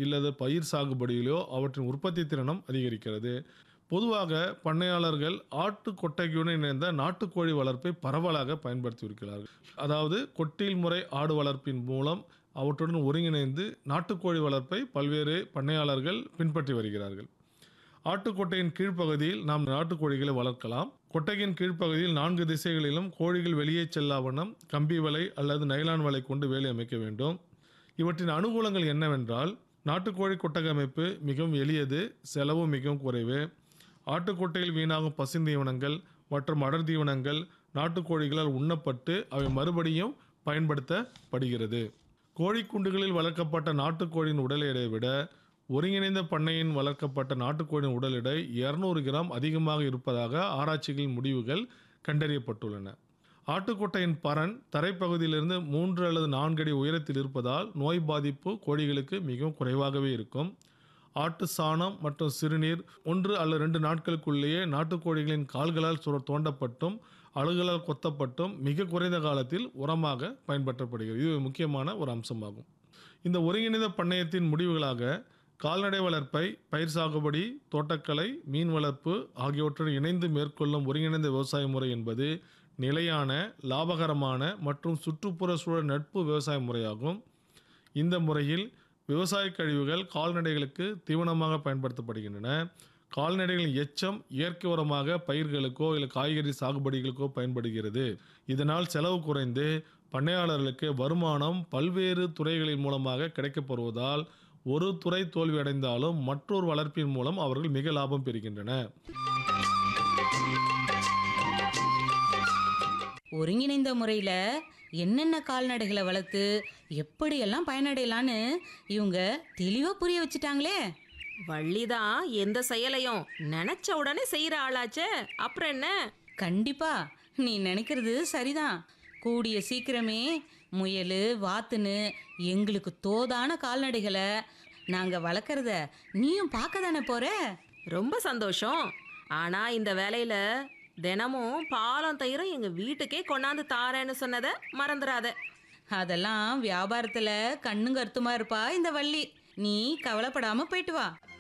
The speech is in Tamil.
இல்லது பயிர் சாகுபடியிலோ அவற்றின் உற்பத்தி திறனும் அதிகரிக்கிறது பொதுவாக பண்ணையாளர்கள் ஆட்டு கொட்டையுடன் இணைந்த நாட்டுக்கோழி வளர்ப்பை பரவலாக பயன்படுத்தி இருக்கிறார்கள் அதாவது கொட்டில் முறை ஆடு வளர்ப்பின் மூலம் அவற்றுடன் ஒருங்கிணைந்து நாட்டுக்கோழி வளர்ப்பை பல்வேறு பண்ணையாளர்கள் பின்பற்றி வருகிறார்கள் ஆட்டுக்கொட்டையின் கீழ்ப்பகுதியில் நாம் நாட்டுக்கோழிகளை வளர்க்கலாம் கொட்டையின் கீழ்ப்பகுதியில் நான்கு திசைகளிலும் கோழிகள் வெளியே செல்லா வண்ணம் கம்பி வலை அல்லது நைலான் வலை கொண்டு வேலி அமைக்க வேண்டும் இவற்றின் அனுகூலங்கள் என்னவென்றால் நாட்டுக்கோழி கொட்டகை அமைப்பு மிகவும் எளியது செலவு மிகவும் குறைவு ஆட்டுக்கொட்டையில் வீணாகும் பசுந்தீவனங்கள் மற்றும் அடர் தீவனங்கள் நாட்டுக்கோழிகளால் உண்ணப்பட்டு அவை மறுபடியும் பயன்படுத்தப்படுகிறது கோழிக்குண்டுகளில் வளர்க்கப்பட்ட நாட்டுக்கோழியின் உடல் எடையை விட ஒருங்கிணைந்த பண்ணையின் வளர்க்கப்பட்ட நாட்டுக்கோழியின் உடல் எடை இரநூறு கிராம் அதிகமாக இருப்பதாக ஆராய்ச்சிகளின் முடிவுகள் கண்டறியப்பட்டுள்ளன ஆட்டுக்கொட்டையின் பரன் தரைப்பகுதியிலிருந்து மூன்று அல்லது நான்கு அடி உயரத்தில் இருப்பதால் நோய் பாதிப்பு கோழிகளுக்கு மிகவும் குறைவாகவே இருக்கும் ஆட்டு சாணம் மற்றும் சிறுநீர் ஒன்று அல்லது ரெண்டு நாட்களுக்குள்ளேயே நாட்டுக்கோழிகளின் கால்களால் சுர தோண்டப்பட்டும் அழுகளால் கொத்தப்பட்டும் மிக குறைந்த காலத்தில் உரமாக பயன்படுத்தப்படுகிறது இது முக்கியமான ஒரு அம்சமாகும் இந்த ஒருங்கிணைந்த பண்ணையத்தின் முடிவுகளாக கால்நடை வளர்ப்பை பயிர் சாகுபடி தோட்டக்கலை மீன் வளர்ப்பு ஆகியவற்றுடன் இணைந்து மேற்கொள்ளும் ஒருங்கிணைந்த விவசாய முறை என்பது நிலையான லாபகரமான மற்றும் சுற்றுப்புற சூழல் நட்பு விவசாய முறையாகும் இந்த முறையில் விவசாய கழிவுகள் கால்நடைகளுக்கு தீவனமாக பயன்படுத்தப்படுகின்றன கால்நடைகளின் எச்சம் இயற்கை உரமாக பயிர்களுக்கோ இல்லை காய்கறி சாகுபடிகளுக்கோ பயன்படுகிறது இதனால் செலவு குறைந்து பண்ணையாளர்களுக்கு வருமானம் பல்வேறு துறைகளின் மூலமாக கிடைக்கப்படுவதால் ஒரு துறை தோல்வியடைந்தாலும் மற்றொரு வளர்ப்பின் மூலம் அவர்கள் மிக லாபம் பெறுகின்றனர் ஒருங்கிணைந்த முறையில் என்னென்ன கால்நடைகளை வளர்த்து எப்படியெல்லாம் பயனடையலான்னு இவங்க தெளிவாக புரிய வச்சுட்டாங்களே வள்ளிதான் எந்த செயலையும் நினைச்ச உடனே செய்யற ஆளாச்சே அப்புறம் என்ன கண்டிப்பா நீ நினைக்கிறது சரிதான் கூடிய சீக்கிரமே முயல் வாத்துன்னு எங்களுக்கு தோதான கால்நடைகளை நாங்கள் வளர்க்குறத நீயும் பார்க்க தானே போற ரொம்ப சந்தோஷம் ஆனா இந்த வேலையில தினமும் பாலம் தயிரும் எங்க வீட்டுக்கே கொண்டாந்து தாரேன்னு சொன்னதை மறந்துடாத அதெல்லாம் வியாபாரத்தில் கண்ணும் கருத்துமா இருப்பா இந்த வள்ளி நீ கவலைப்படாம போயிட்டு வா